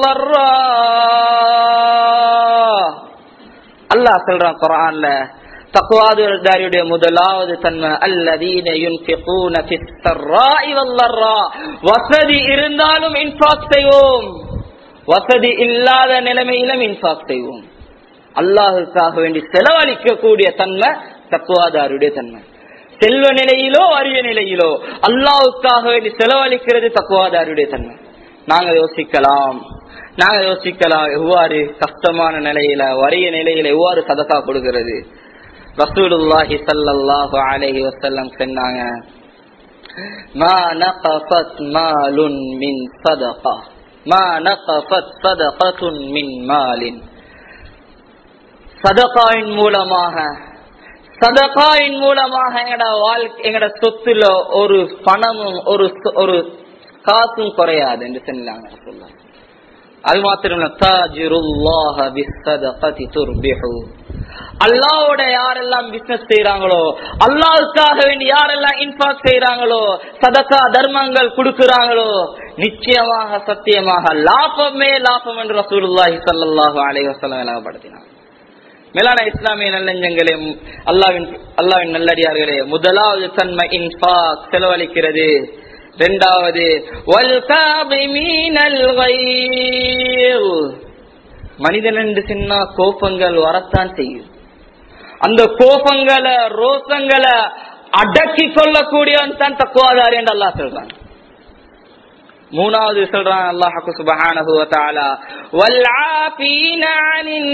والضراء அல்லாஹ் சொல்றான் குர்ஆன்ல தக்குவாதாரியுடைய முதலாவது தன்மை அல்லதீன யுன்ஃபிகூன ஃபிஸ் ஸர்ராஇ வல்லர்ரா வசதி இருந்தாலும் இன்ஃபாக் செய்வோம் வசதி இல்லாத நிலைமையிலும் இன்ஃபாக் செய்வோம் அல்லாஹுக்காக வேண்டி செலவழிக்க கூடிய தன்மை தக்குவாதாருடைய தன்மை செல்வ நிலையிலோ அரிய நிலையிலோ அல்லாஹுக்காக வேண்டி செலவழிக்கிறது தக்குவாதாருடைய தன்மை நாங்க யோசிக்கலாம் நாங்க யோசிக்கலாம் எவ்வாறு கஷ்டமான நிலையில வறிய நிலையில எவ்வாறு சதக்கா கொடுக்கிறது ரசூலுல்லாஹி ஸல்லல்லாஹு அலைஹி வஸல்லம் சொன்னாங்க மா நகஃபத் மாலுன் மின் சதகா மா நகஃபத் சதகத்துன் மின் மாலின் சதகாவின் மூலமாக சதகாவின் மூலமாக எங்கட வாழ்க்கை எங்கட சொத்துல ஒரு பணமும் ஒரு சொ- ஒரு காசும் குறையாது என்று சொன்னாங்க ரசூலுல்லாஹ். அது மாத்திரம் தாஜிருல்லாஹ பிஸ்ஸதகதி துர்பிஹு அல்லாவோட யாரெல்லாம் பிசினஸ் செய்யறாங்களோ அல்லாவுக்காக வேண்டி யாரெல்லாம் இன்ஃபாக் செய்யறாங்களோ சதக்கா தர்மங்கள் கொடுக்கறாங்களோ நிச்சயமாக சத்தியமாக லாபமே லாபம் என்று ரசூலுல்லாஹி ஸல்லல்லாஹு அலைஹி வஸல்லம் விளங்கப்படுத்தினார் மேலான இஸ்லாமிய நல்லெஞ்சங்களே அல்லாவின் அல்லாவின் நல்லடியார்களே முதலாவது தன்மை இன்ஃபாக் செலவழிக்கிறது இரண்டாவது வல் காபிமீனல் கைர் மனிதன் என்று சொன்னா கோபங்கள் வரத்தான் செய்யும் அந்த கோபங்களை ரோசங்களை அடக்கி கொள்ளக்கூடியவன் தான் தக்குவாதாரி என்று அல்லாஹ் சொல்றான் மூணாவது சொல்றான் அல்லாஹு சுபஹானஹு வ தஆலா வல் ஆஃபீன அனின்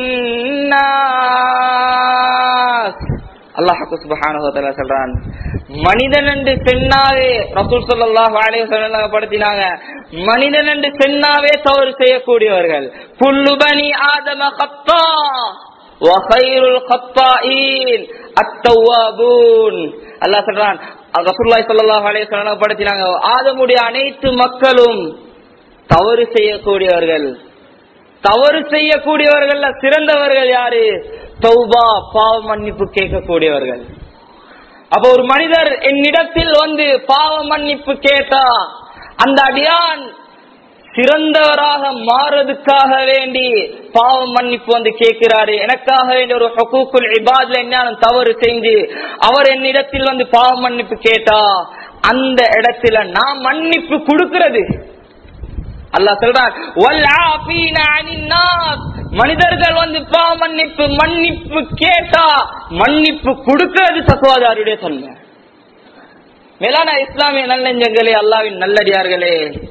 நாஸ் அல்லாஹு சுபஹானஹு வ தஆலா சொல்றான் மனிதன் என்று சென்னாவே ரசூல் ஸல்லல்லாஹு அலைஹி வஸல்லம் படுத்தினாங்க மனிதன் என்று சென்னாவே தவறு செய்யக்கூடியவர்கள் குல்லு பனி ஆதம கத்தா وخير الخطائين التوابون அல்லாஹ் சொல்றான் ரசூலுல்லாஹி ஸல்லல்லாஹு அலைஹி வஸல்லம் படுத்தினாங்க ஆதமுடைய அனைத்து மக்களும் தவறு செய்யக்கூடியவர்கள் தவறு செய்யக்கூடியவர்கள் சிறந்தவர்கள் யாரு தௌபா பாவ மன்னிப்பு கேட்கக்கூடியவர்கள் அப்ப ஒரு மனிதர் என்னிடத்தில் வந்து பாவ மன்னிப்பு கேட்டா அந்த அடியான் சிறந்தவராக மாறதுக்காக வேண்டி பாவ மன்னிப்பு வந்து கேட்கிறாரு எனக்காக வேண்டி ஒரு ஹக்கூக்குல் இபாத்ல என்ன தவறு செஞ்சு அவர் என்னிடத்தில் வந்து பாவ மன்னிப்பு கேட்டா அந்த இடத்துல நான் மன்னிப்பு கொடுக்கிறது அல்லாஹ் சொல்றான் "வல் ஆஃபீன அனின் நாஸ்." மனிதர்கள் வந்து பாவ மன்னிப்பு மன்னிப்பு கேட்டா மன்னிப்பு கொடுக்கிறது தக்குவாதாருடைய தன்மை மேலான இஸ்லாமிய நல்லெஞ்சங்களே அல்லாவின் நல்லடியார்களே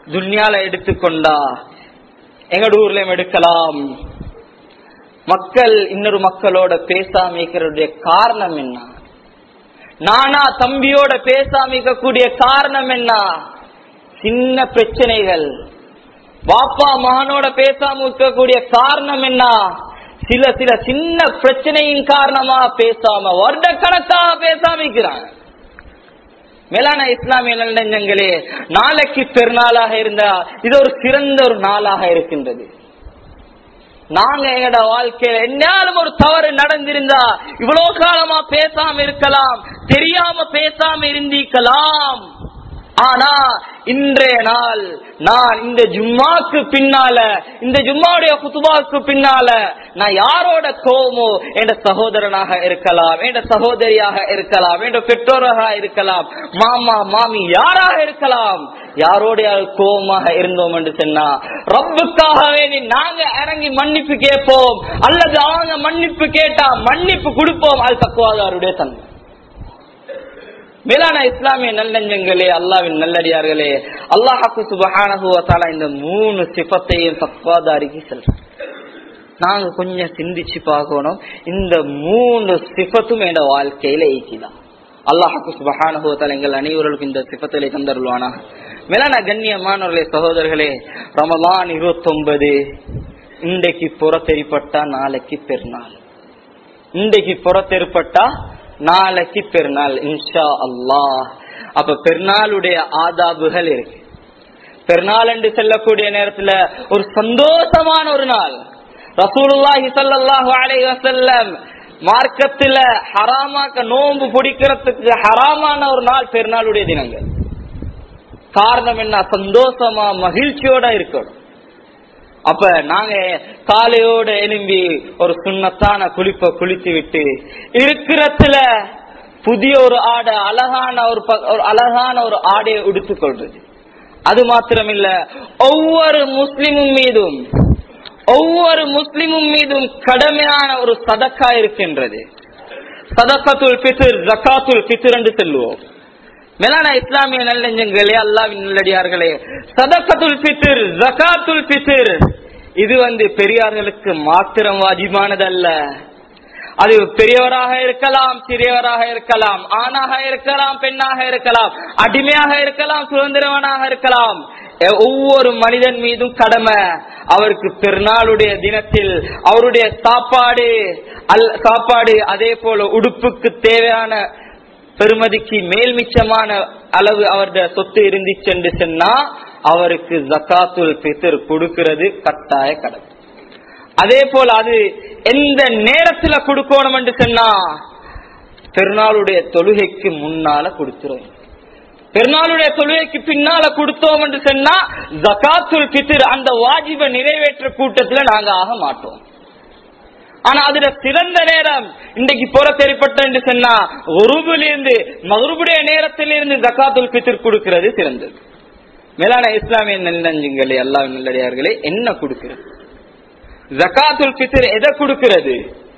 துன்யால எடுத்துக்கொண்டா எங்கட ஊர்லயும் எடுக்கலாம் மக்கள் இன்னொரு மக்களோட பேசாம இருக்கிறதுடைய காரணம் என்ன நானா தம்பியோட பேசாம இருக்கக்கூடிய காரணம் என்ன சின்ன பிரச்சனைகள் பாப்பா மகனோட பேசாம இருக்கக்கூடிய காரணம் என்ன சில சில சின்ன பிரச்சனையின் காரணமா பேசாம வருட கணக்காக பேசாம இருக்கிறாங்க மேலான இஸ்லாமிய நல்லெஞ்சங்களே நாளைக்கு பெருநாளாக இருந்தா இது ஒரு சிறந்த ஒரு நாளாக இருக்கின்றது நாங்க எங்கட வாழ்க்கையில என்னாலும் ஒரு தவறு நடந்திருந்தா இவ்வளவு காலமா பேசாம இருக்கலாம் தெரியாம பேசாம இருந்திருக்கலாம் ஆனா இன்றைய நாள் நான் இந்த ஜும்மாக்கு பின்னால இந்த ஜும்மாவுடைய குத்துபாக்கு பின்னால நான் யாரோட கோமோ என்ற சகோதரனாக இருக்கலாம் என்ற சகோதரியாக இருக்கலாம் என்ற பெற்றோராக இருக்கலாம் மாமா மாமி யாராக இருக்கலாம் யாரோடைய கோபமாக இருந்தோம் என்று சொன்னா ரப்புக்காக வேண்டி நாங்க இறங்கி மன்னிப்பு கேட்போம் அல்லது அவங்க மன்னிப்பு கேட்டா மன்னிப்பு கொடுப்போம் அது தக்குவாதாருடைய தன்மை மேலான இஸ்லாமிய நல்லெஞ்சங்களே அல்லாவின் நல்லடியார்களே அல்லாஹாக்கு சுபஹானகுவத்தால இந்த மூணு சிபத்தையும் தக்குவாதாரிக்கு செல்றோம் நாங்க கொஞ்சம் சிந்திச்சு பார்க்கணும் இந்த மூணு சிபத்தும் என் வாழ்க்கையில ஈக்கிதான் அல்லாஹாக்கு சுபஹானகுவத்தால எங்கள் அனைவர்களுக்கும் இந்த சிபத்திலே தந்தருவானா மேலான கண்ணியமானவர்களே சகோதரர்களே ரமலான் இருபத்தி ஒன்பது இன்றைக்கு புறத்தெறிப்பட்டா நாளைக்கு பெருநாள் இன்றைக்கு புறத்தெருப்பட்டா நாளைக்கு பெருநாள் இன்ஷா அல்லாஹ் அப்ப பெருநாளுடைய ஆதாபுகள் இருக்கு பெருநாள் என்று செல்லக்கூடிய நேரத்துல ஒரு சந்தோஷமான ஒரு நாள் ரசூலுல்லாஹி ஸல்லல்லாஹு அலைஹி வஸல்லம் மார்க்கத்துல ஹராமாக்க நோன்பு பிடிக்கிறதுக்கு ஹராமான ஒரு நாள் பெருநாளுடைய தினங்கள் காரணம் என்ன சந்தோஷமா மகிழ்ச்சியோட இருக்கணும் அப்ப நாங்க காலையோட எழும்பி ஒரு சுண்ணத்தான குளிப்ப குளித்து விட்டு இருக்கிறதுல புதிய ஒரு ஆடை அழகான ஒரு ஒரு அழகான ஒரு ஆடையை உடுத்துக் கொள்றது அது மாத்திரமில்ல ஒவ்வொரு முஸ்லிமும் மீதும் ஒவ்வொரு முஸ்லிமும் மீதும் கடமையான ஒரு சதக்கா இருக்கின்றது சதக்கத்துல் பித்திர் ஜக்காத்துல் பித்திர் என்று சொல்லுவோம் மேலான இஸ்லாமிய நல்லெஞ்சங்களே அல்லாவின் நல்லடியார்களே சதக்கத்துல் பித்திர் ஜகாத்துல் பித்திர் இது வந்து பெரியார்களுக்கு மாத்திரம் வாஜிபானதல்ல அது பெரியவராக இருக்கலாம் சிறியவராக இருக்கலாம் ஆணாக இருக்கலாம் பெண்ணாக இருக்கலாம் அடிமையாக இருக்கலாம் சுதந்திரவனாக இருக்கலாம் ஒவ்வொரு மனிதன் மீதும் கடமை அவருக்கு பெருநாளுடைய தினத்தில் அவருடைய சாப்பாடு அல் சாப்பாடு அதே போல உடுப்புக்கு தேவையான பெருமதிக்கு மேல் மிச்சமான அளவு அவருடைய சொத்து இருந்துச்சு என்று சொன்னா அவருக்கு ஜக்காத்துல் பித்தர் கொடுக்கிறது கட்டாய கடமை அதே போல அது எந்த நேரத்துல கொடுக்கணும் என்று சொன்னா பெருநாளுடைய தொழுகைக்கு முன்னால கொடுத்துரும் பெருநாளுடைய தொழுகைக்கு பின்னால கொடுத்தோம் என்று சொன்னா ஜக்காத்துல் பித்திர் அந்த வாஜிப நிறைவேற்ற கூட்டத்துல நாங்க ஆக மாட்டோம் ஆனா அதுல சிறந்த நேரம் இன்றைக்கு போற தெரிப்பட்ட என்று சொன்னா ஒருபிலிருந்து மகுருபுடைய நேரத்திலிருந்து ஜக்காத்துல் பித்திர் கொடுக்கிறது சிறந்தது மேலான இஸ்லாமிய நல்லஞ்சுங்களே எல்லா நல்லடியார்களே என்ன கொடுக்கிறது ஜக்காத்துல் பித்திர் எதை கொடுக்கிறது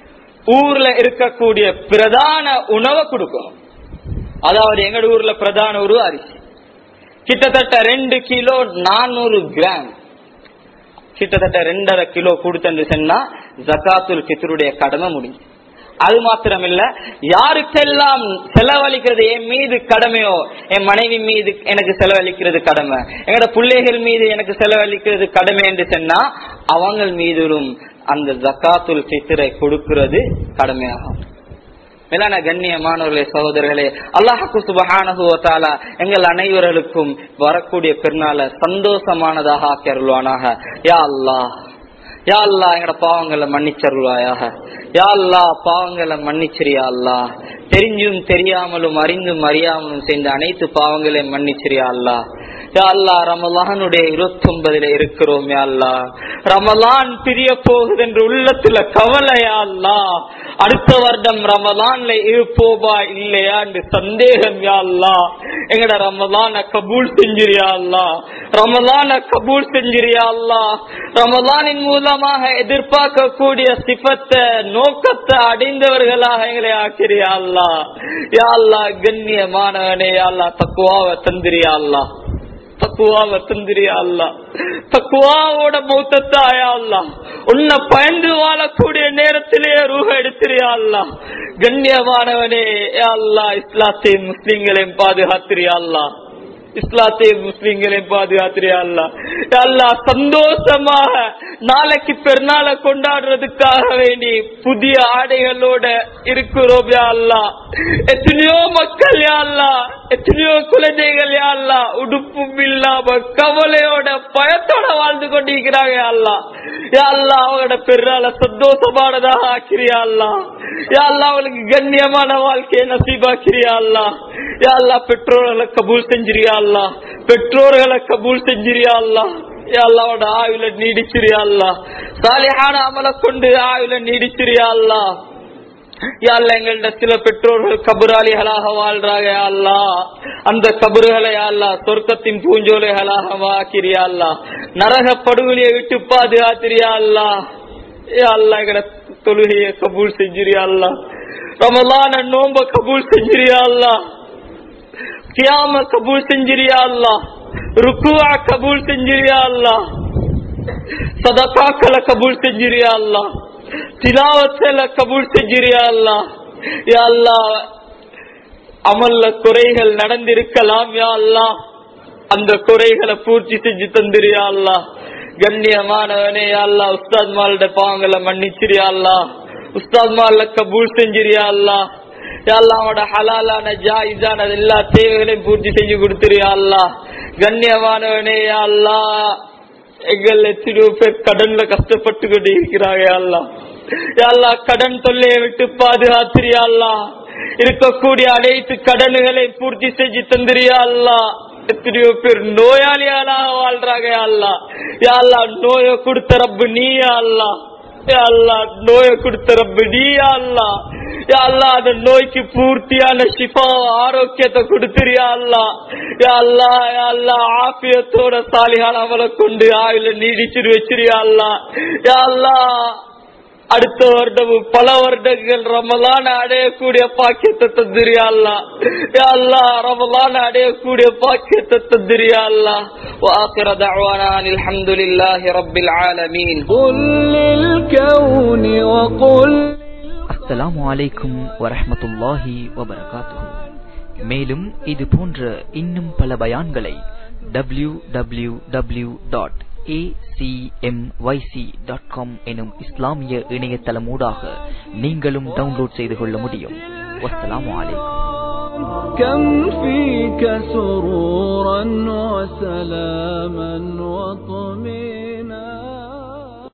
ஊர்ல இருக்கக்கூடிய பிரதான உணவை கொடுக்கணும் அதாவது எங்கட ஊர்ல பிரதான ஒரு அரிசி கிட்டத்தட்ட ரெண்டு கிலோ நானூறு கிராம் கிட்டத்தட்ட ரெண்டரை கிலோ கொடுத்தன்னு சொன்னா ஜக்காத்துல் பித்ருடைய கடமை முடிஞ்சு அது மாத்திரம் இல்ல யாருக்கெல்லாம் செலவழிக்கிறது என் மீது கடமையோ என் மனைவி மீது எனக்கு செலவழிக்கிறது கடமை எங்களோட பிள்ளைகள் மீது எனக்கு செலவழிக்கிறது கடமை என்று சொன்னா அவங்க மீதும் அந்த ஜக்காத்துல் பித்திரை கொடுக்கிறது கடமையாகும் மேலான கண்ணியமானவர்களே சகோதரர்களே அல்லாஹு சுபஹானகுவத்தாலா எங்கள் அனைவர்களுக்கும் வரக்கூடிய பெருநாள சந்தோஷமானதாக ஆக்கி அருள்வானாக யா அல்லாஹ் யா அல்லா எங்கட பாவங்களை மன்னிச்சருள்வாயாக யா அல்லா பாவங்களை மன்னிச்சிரியா அல்லா தெரிஞ்சும் தெரியாமலும் அறிந்தும் அறியாமலும் செய்த அனைத்து பாவங்களையும் மன்னிச்சிரியா அல்லா யா அல்லா ரமலானுடைய இருபத்தி ஒன்பதுல இருக்கிறோம் யா அல்லா ரமலான் பிரிய போகுது என்று உள்ளத்துல கவலையா அல்லா அடுத்த வருடம் ரமலான்ல இருப்போபா இல்லையா என்று சந்தேகம் யா அல்லா எங்கட ரமலான கபூல் செஞ்சிரியா அல்லா ரமலான கபூல் செஞ்சிரியா அல்லா ரமலானின் மூலமாக எதிர்பார்க்கக்கூடிய சிபத்தை நோக்கத்தை அடைந்தவர்களாக எங்களை ஆக்கிறியா அல்லா யா அல்லா கண்ணியமானவனே யா அல்லா தக்குவாவை தந்திரியா அல்லா தக்குவாவை தந்திரியா அல்லா தக்குவாவோட மௌத்தத்தாயா அல்லா உன்னை பயந்து வாழக்கூடிய நேரத்திலேயே ரூஹ எடுத்திரியா அல்லா கண்ணியமானவனே யா அல்லா இஸ்லாத்தையும் முஸ்லிம்களையும் பாதுகாத்திரியா அல்லா இஸ்லாத்தையும் முஸ்லிம்களையும் பாதுகாத்திரியா அல்லா யா அல்லா சந்தோஷமாக நாளைக்கு பெருநாளை கொண்டாடுறதுக்காக வேண்டி புதிய ஆடைகளோட இருக்கிறோம் யா அல்லா எத்தனையோ மக்கள் யா அல்லா எத்தனையோ குழந்தைகள் யா அல்லா உடுப்பும் இல்லாம கவலையோட பயத்தோட வாழ்ந்து கொண்டிருக்கிறாங்க யா அல்லா யா அல்லா அவங்களோட பெருநாளை சந்தோஷமானதாக ஆக்கிறியா அல்லா யா அல்லா அவளுக்கு கண்ணியமான வாழ்க்கையை நசீபாக்கிறியா அல்லா யா அல்லா பெற்றோர்களை கபூல் செஞ்சிரியா அல்லா பெற்றோர்களை கபூல் செஞ்சிரியா அல்லா யா அல்லாவோட ஆயுள நீடிச்சிரியா அல்லா சாலிஹான அமலை கொண்டு ஆயுள நீடிச்சிரியா அல்லா யா அல்லா எங்கள்ட சில பெற்றோர்கள் கபுராளிகளாக வாழ்றாங்க யா அல்லா அந்த கபறுகளை யா அல்லா சொர்க்கத்தின் பூஞ்சோலைகளாக வாக்கிறியா அல்லா நரக படுகொலியை விட்டு பாதுகாத்திரியா அல்லா யா அல்லா எங்கட தொழுகையை கபூல் செஞ்சிரியா அல்லா ரமலான நோம்ப கபூல் செஞ்சிரியா அல்லா கியாம கபூல் செஞ்சிரியா அல்லா ருக்குவா கபூல் செஞ்சிரியா அல்லா சதகாக்களை கபூல் செஞ்சிரியா அல்லா திலாவத்துல கபூல் செஞ்சிரியா அல்லா யா அல்லா அமல்ல குறைகள் நடந்திருக்கலாம் யா அல்லா அந்த குறைகளை பூர்த்தி செஞ்சு தந்திரியா அல்லா கண்ணியமானவனே யா அல்லா உஸ்தாத் மாலோட பாவங்களை மன்னிச்சிரியா அல்லா உஸ்தாத் மால கபூல் செஞ்சிரியா அல்லா யா அல்லாஹ் அவனோட ஹலாலான ஜாயிஸான எல்லா தேவைகளையும் பூர்த்தி செஞ்சு கொடுத்துரியா அல்லா கண்ணியமானவனே யா அல்லா எங்கள் எத்தனையோ பேர் கடன்ல கஷ்டப்பட்டு கொண்டு இருக்கிறாங்க யா அல்லா யா அல்லா கடன் தொல்லையை விட்டு பாதுகாத்திரியா அல்லா இருக்கக்கூடிய அனைத்து கடன்களை பூர்த்தி செஞ்சு தந்திரியா அல்லா எத்தனையோ பேர் நோயாளியாளாக வாழ்றாங்க யா அல்லா யா அல்லா நோயை கொடுத்த ரப்பு நீயா அல்லா யா அல்லா நோயை கொடுத்த ரப்பு நீயா அல்லா யா அல்லா அந்த நோய்க்கு பூர்த்தியான ஷிஃபா ஆரோக்கியத்தை கொடுத்துறியா அல்லா யா அல்லா யா அல்லா ஆபியத்தோட சாலிகான அவளை கொண்டு ஆயுள நீடிச்சிரு வச்சிருயா அல்லா யா அல்லா அடுத்த வருடமும் பல வருடங்கள் ரமலான அடையக்கூடிய பாக்கியத்தை தந்திரியா அல்லா யா அல்லா ரமலான அடையக்கூடிய பாக்கியத்தை தந்திரியா அல்லா واخر دعوانا ان الحمد لله رب العالمين قل للكون وقل அஸ்ஸலாமு அலைக்கும் வரஹ்மத்துல்லாஹி வபரகாத்துஹு மேலும் இது போன்ற இன்னும் பல பயான்களை W W W dot dot com எனும் இஸ்லாமிய இணையதளம் ஊடாக நீங்களும் டவுன்லோட் செய்து கொள்ள முடியும் வஸ்ஸலாமு அலைக்கும் كم فيك سرورا وسلاما وطمئنا